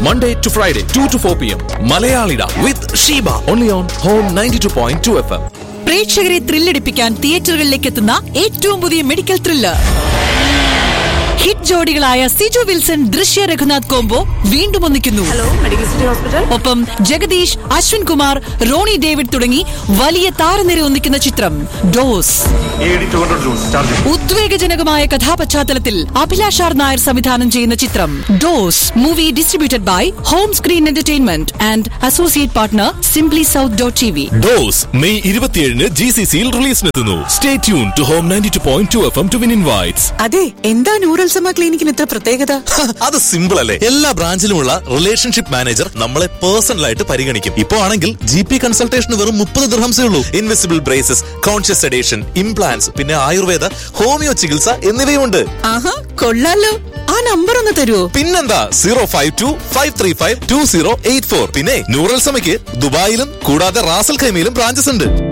Monday to Friday, 2 to 4 p.m. Malayalida with Sheba. Only on Home 92.2 FM. പ്രേക്ഷകരെ ത്രില്ലടിപ്പിക്കാൻ തിയേറ്ററുകളിലേക്ക് എത്തുന്ന ഏറ്റവും പുതിയ മെഡിക്കൽ ത്രില്ലർ ഹിറ്റ് ജോഡികളായ സിജു വിൽസൺ ദൃശ്യ രഘുനാഥ് കോംബോ വീണ്ടും ഒന്നിക്കുന്നു മെഡിക്കൽ സിറ്റി ഹോസ്പിറ്റൽ ഒപ്പം ജഗദീഷ് അശ്വിൻ കുമാർ റോണി ഡേവിഡ് തുടങ്ങി വലിയ താരനിര ഒന്നിക്കുന്ന ചിത്രം ഡോസ് ഉദ്വേഗജനകമായ കഥാപശ്ചാത്തലത്തിൽ അഭിലാഷ് ആർ നായർ സംവിധാനം ചെയ്യുന്ന ചിത്രം dose movie distributed by home screen entertainment and associate partner simply south dot T V dose May ഇരുപത്തിയേഴിന് ജി സി സിയിൽ റിലീസിനെത്തുന്നു stay tune to home ninety two point two F M to win invites അതെ എന്താ നൂറൽസമ്മ ക്ലിനിക്കിന് ഇത്ര പ്രത്യേകത അത് simple അല്ലേ എല്ലാ ബ്രാഞ്ചിലുമുള്ള റിലേഷൻഷിപ്പ് മാനേജർ നമ്മളെ പേഴ്സണൽ ആയിട്ട് പരിഗണിക്കും ഇപ്പോ ആണെങ്കിൽ ജി പി കൺസൾട്ടേഷൻ വെറും മുപ്പത് ദിർഹംസേ ഉള്ളൂ invisible braces conscious sedation implants പിന്നെ ആയുർവേദ ഹോമിയോ ചികിത്സ എന്നിവയുണ്ട് ആഹാ കൊള്ളാലോ ആ നമ്പർ ഒന്ന് തരുവോ പിന്നെന്താ zero five two five three five two zero eight four പിന്നെ ന്യൂറൽ സമയ്ക്ക് ദുബായിലും കൂടാതെ റാസൽ ഖൈമയിലും ബ്രാഞ്ചസ് ഉണ്ട്